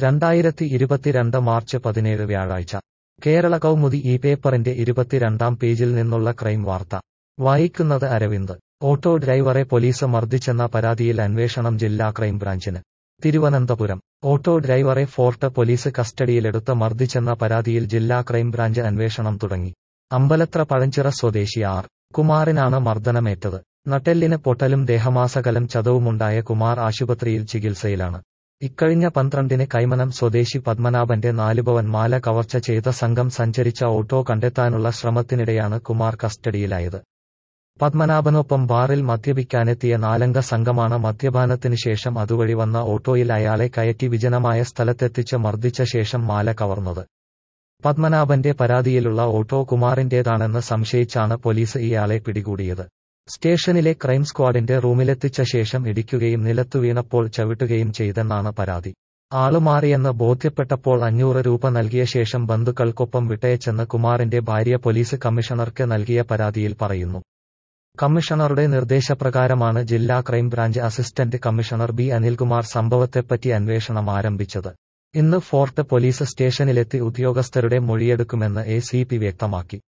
രണ്ടായിരത്തി ഇരുപത്തിരണ്ട് മാർച്ച് പതിനേഴ് വ്യാഴാഴ്ച കേരള കൗമുദി ഈ പേപ്പറിന്റെ ഇരുപത്തിരണ്ടാം പേജിൽ നിന്നുള്ള ക്രൈം വാർത്ത വായിക്കുന്നത് അരവിന്ദ് ഓട്ടോ ഡ്രൈവറെ പോലീസ് മർദ്ദിച്ചെന്ന പരാതിയിൽ അന്വേഷണം ജില്ലാ ക്രൈംബ്രാഞ്ചിന് തിരുവനന്തപുരം ഓട്ടോ ഡ്രൈവറെ ഫോർട്ട് പോലീസ് കസ്റ്റഡിയിലെടുത്ത് മർദ്ദിച്ചെന്ന പരാതിയിൽ ജില്ലാ ക്രൈംബ്രാഞ്ച് അന്വേഷണം തുടങ്ങി അമ്പലത്ര പഴഞ്ചിറ സ്വദേശി ആർ കുമാറിനാണ് മർദ്ദനമേറ്റത് നട്ടെല്ലിന് പൊട്ടലും ദേഹമാസകലം ചതവുമുണ്ടായ കുമാർ ആശുപത്രിയിൽ ചികിത്സയിലാണ് ഇക്കഴിഞ്ഞ പന്ത്രണ്ടിന് കൈമനം സ്വദേശി പത്മനാഭന്റെ നാലുപവൻ മാല കവർച്ച ചെയ്ത സംഘം സഞ്ചരിച്ച ഓട്ടോ കണ്ടെത്താനുള്ള ശ്രമത്തിനിടെയാണ് കുമാർ കസ്റ്റഡിയിലായത് പത്മനാഭനൊപ്പം ബാറിൽ മദ്യപിക്കാനെത്തിയ നാലംഗ സംഘമാണ് മദ്യപാനത്തിന് ശേഷം അതുവഴി വന്ന ഓട്ടോയിൽ അയാളെ കയറ്റി വിജനമായ സ്ഥലത്തെത്തിച്ച് മർദ്ദിച്ച ശേഷം മാല കവർന്നത് പത്മനാഭന്റെ പരാതിയിലുള്ള ഓട്ടോ കുമാറിന്റേതാണെന്ന് സംശയിച്ചാണ് പോലീസ് ഇയാളെ പിടികൂടിയത് സ്റ്റേഷനിലെ ക്രൈം സ്ക്വാഡിന്റെ റൂമിലെത്തിച്ച ശേഷം ഇടിക്കുകയും നിലത്തു വീണപ്പോൾ ചവിട്ടുകയും ചെയ്തെന്നാണ് പരാതി ആളുമാറിയെന്ന് ബോധ്യപ്പെട്ടപ്പോൾ അഞ്ഞൂറ് രൂപ നൽകിയ ശേഷം ബന്ധുക്കൾക്കൊപ്പം വിട്ടയച്ചെന്ന് കുമാറിന്റെ ഭാര്യ പോലീസ് കമ്മീഷണർക്ക് നൽകിയ പരാതിയിൽ പറയുന്നു കമ്മീഷണറുടെ നിർദ്ദേശപ്രകാരമാണ് ജില്ലാ crime branch assistant commissioner B Anilkumar സംഭവത്തെപ്പറ്റി അന്വേഷണം ആരംഭിച്ചത് ഇന്ന് ഫോർട്ട് പോലീസ് സ്റ്റേഷനിലെത്തി ഉദ്യോഗസ്ഥരുടെ മൊഴിയെടുക്കുമെന്ന് എ വ്യക്തമാക്കി